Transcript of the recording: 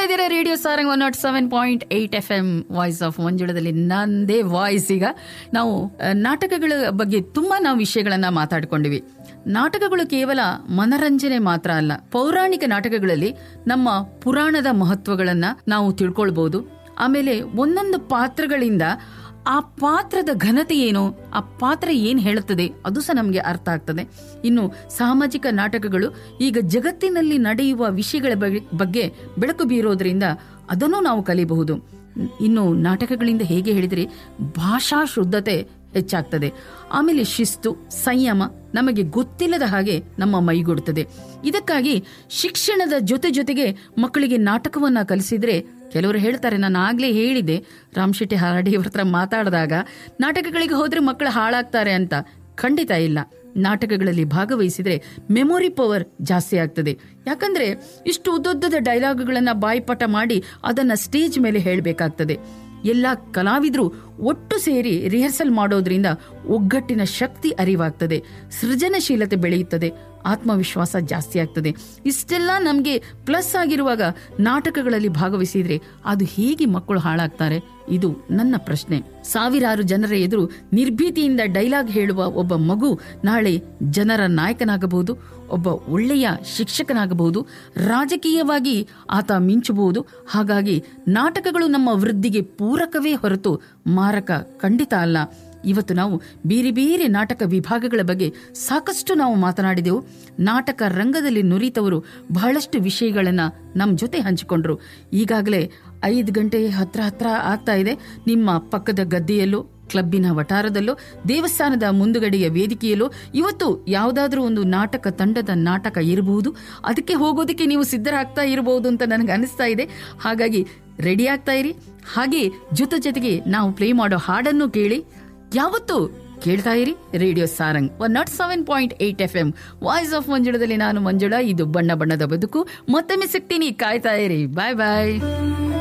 ಇದ್ದೀರಾ radio Sarang one not seven point eight F M voice of ಮಂಜುಳದಲ್ಲಿ ನಂದೇ voice ಈಗ ನಾವು ಆ, ನಾಟಕಗಳ ಬಗ್ಗೆ ತುಂಬಾ ನಾವು ವಿಷಯಗಳನ್ನ ಮಾತಾಡ್ಕೊಂಡಿವಿ ನಾಟಕಗಳು ಕೇವಲ ಮನರಂಜನೆ ಮಾತ್ರ ಅಲ್ಲ ಪೌರಾಣಿಕ ನಾಟಕಗಳಲ್ಲಿ ನಮ್ಮ ಪುರಾಣದ ಮಹತ್ವಗಳನ್ನ ನಾವು ತಿಳ್ಕೊಳ್ಬಹುದು ಆಮೇಲೆ ಒಂದೊಂದು ಪಾತ್ರಗಳಿಂದ ಆ ಪಾತ್ರದ ಘನತೆ ಏನು ಆ ಪಾತ್ರ ಏನ್ ಹೇಳುತ್ತದೆ ಅದು ಸಹ ನಮಗೆ ಅರ್ಥ ಆಗ್ತದೆ ಇನ್ನು ಸಾಮಾಜಿಕ ನಾಟಕಗಳು ಈಗ ಜಗತ್ತಿನಲ್ಲಿ ನಡೆಯುವ ವಿಷಯಗಳ ಬಗ್ಗೆ- ಬಗ್ಗೆ ಬೆಳಕು ಬೀರೋದ್ರಿಂದ ಅದನ್ನು ನಾವು ಕಲಿಯಬಹುದು ಇನ್ನು ನಾಟಕಗಳಿಂದ ಹೇಗೆ ಹೇಳಿದರೆ ಭಾಷಾ ಶುದ್ಧತೆ ಹೆಚ್ಚಾಗ್ತದೆ ಆಮೇಲೆ ಶಿಸ್ತು ಸಂಯಮ ನಮಗೆ ಗೊತ್ತಿಲ್ಲದ ಹಾಗೆ ನಮ್ಮ ಮೈಗೂಡುತ್ತದೆ ಇದಕ್ಕಾಗಿ ಶಿಕ್ಷಣದ ಜೊತೆ ಜೊತೆಗೆ ಮಕ್ಕಳಿಗೆ ನಾಟಕವನ್ನ ಕಲಿಸಿದ್ರೆ ಕೆಲವರು ಹೇಳ್ತಾರೆ ನಾನು ಆಗ್ಲೇ ಹೇಳಿದೆ ರಾಮ್ ಶೆಟ್ಟಿ ಹಾರಡಿಯವ್ರ ಹತ್ರ ಮಾತಾಡಿದಾಗ ನಾಟಕಗಳಿಗೆ ಹೋದ್ರೆ ಮಕ್ಕಳು ಹಾಳಾಗ್ತಾರೆ ಅಂತ ಖಂಡಿತ ಇಲ್ಲ ನಾಟಕಗಳಲ್ಲಿ ಭಾಗವಹಿಸಿದ್ರೆ ಮೆಮೊರಿ ಪವರ್ ಜಾಸ್ತಿ ಆಗ್ತದೆ ಯಾಕಂದ್ರೆ ಇಷ್ಟು ಉದ್ದೊದ್ದದ ಡೈಲಾಗ್ಗಳನ್ನ ಬಾಯ್ಪಾಠ ಮಾಡಿ ಅದನ್ನ ಸ್ಟೇಜ್ ಮೇಲೆ ಹೇಳಬೇಕಾಗ್ತದೆ ಎಲ್ಲ ಕಲಾವಿದರು ಒಟ್ಟು ಸೇರಿ ರಿಹರ್ಸಲ್ ಮಾಡೋದ್ರಿಂದ ಒಗ್ಗಟ್ಟಿನ ಶಕ್ತಿ ಅರಿವಾಗ್ತದೆ ಸೃಜನಶೀಲತೆ ಬೆಳೆಯುತ್ತದೆ ಆತ್ಮವಿಶ್ವಾಸ ಜಾಸ್ತಿ ಆಗ್ತದೆ ಇಷ್ಟೆಲ್ಲ ನಮಗೆ ಪ್ಲಸ್ ಆಗಿರುವಾಗ ನಾಟಕಗಳಲ್ಲಿ ಭಾಗವಹಿಸಿದ್ರೆ ಅದು ಹೇಗೆ ಮಕ್ಕಳು ಹಾಳಾಗ್ತಾರೆ ಇದು ನನ್ನ ಪ್ರಶ್ನೆ ಸಾವಿರಾರು ಜನರ ಎದುರು ನಿರ್ಭೀತಿಯಿಂದ ಡೈಲಾಗ್ ಹೇಳುವ ಒಬ್ಬ ಮಗು ನಾಳೆ ಜನರ ನಾಯಕನಾಗಬಹುದು ಒಬ್ಬ ಒಳ್ಳೆಯ ಶಿಕ್ಷಕನಾಗಬಹುದು ರಾಜಕೀಯವಾಗಿ ಆತ ಮಿಂಚಬಹುದು ಹಾಗಾಗಿ ನಾಟಕಗಳು ನಮ್ಮ ವೃದ್ಧಿಗೆ ಪೂರಕವೇ ಹೊರತು ಮಾರಕ ಖಂಡಿತ ಅಲ್ಲ ಇವತ್ತು ನಾವು ಬೇರೆ ಬೇರೆ ನಾಟಕ ವಿಭಾಗಗಳ ಬಗ್ಗೆ ಸಾಕಷ್ಟು ನಾವು ಮಾತನಾಡಿದೆವು ನಾಟಕ ರಂಗದಲ್ಲಿ ನುರಿತವರು ಬಹಳಷ್ಟು ವಿಷಯಗಳನ್ನ ನಮ್ಮ ಜೊತೆ ಹಂಚಿಕೊಂಡ್ರು ಈಗಾಗಲೇ ಐದು ಗಂಟೆ ಹತ್ರ ಹತ್ರ ಆಗ್ತಾ ಇದೆ ನಿಮ್ಮ ಪಕ್ಕದ ಗದ್ದೆಯಲ್ಲೂ ಕ್ಲಬ್ಬಿನ ವಟಾರದಲ್ಲೋ ದೇವಸ್ಥಾನದ ಮುಂದುಗಡೆಯ ವೇದಿಕೆಯಲ್ಲೋ ಇವತ್ತು ಯಾವುದಾದ್ರೂ ಒಂದು ನಾಟಕ ತಂಡದ ನಾಟಕ ಇರಬಹುದು ಅದಕ್ಕೆ ಹೋಗೋದಕ್ಕೆ ನೀವು ಸಿದ್ಧರಾಗ್ತಾ ಇರಬಹುದು ಅಂತ ನನಗೆ ಅನಿಸ್ತಾ ಇದೆ ಹಾಗಾಗಿ ರೆಡಿ ಆಗ್ತಾ ಇರಿ ಹಾಗೆ ಜೊತೆ ಜೊತೆಗೆ ನಾವು ಪ್ಲೇ ಮಾಡೋ ಹಾಡನ್ನು ಕೇಳಿ ಯಾವತ್ತು ಕೇಳ್ತಾ ಇರಿ radio Sarang one not seven point eight F M voice of ಮಂಜುಳದಲ್ಲಿ ನಾನು ಮಂಜುಳಾ ಇದು ಬಣ್ಣ ಬಣ್ಣದ ಬದುಕು ಮತ್ತೊಮ್ಮೆ ಸಿಗ್ತೀನಿ ಕಾಯ್ತಾ ಇರಿ ಬಾಯ್ ಬಾಯ್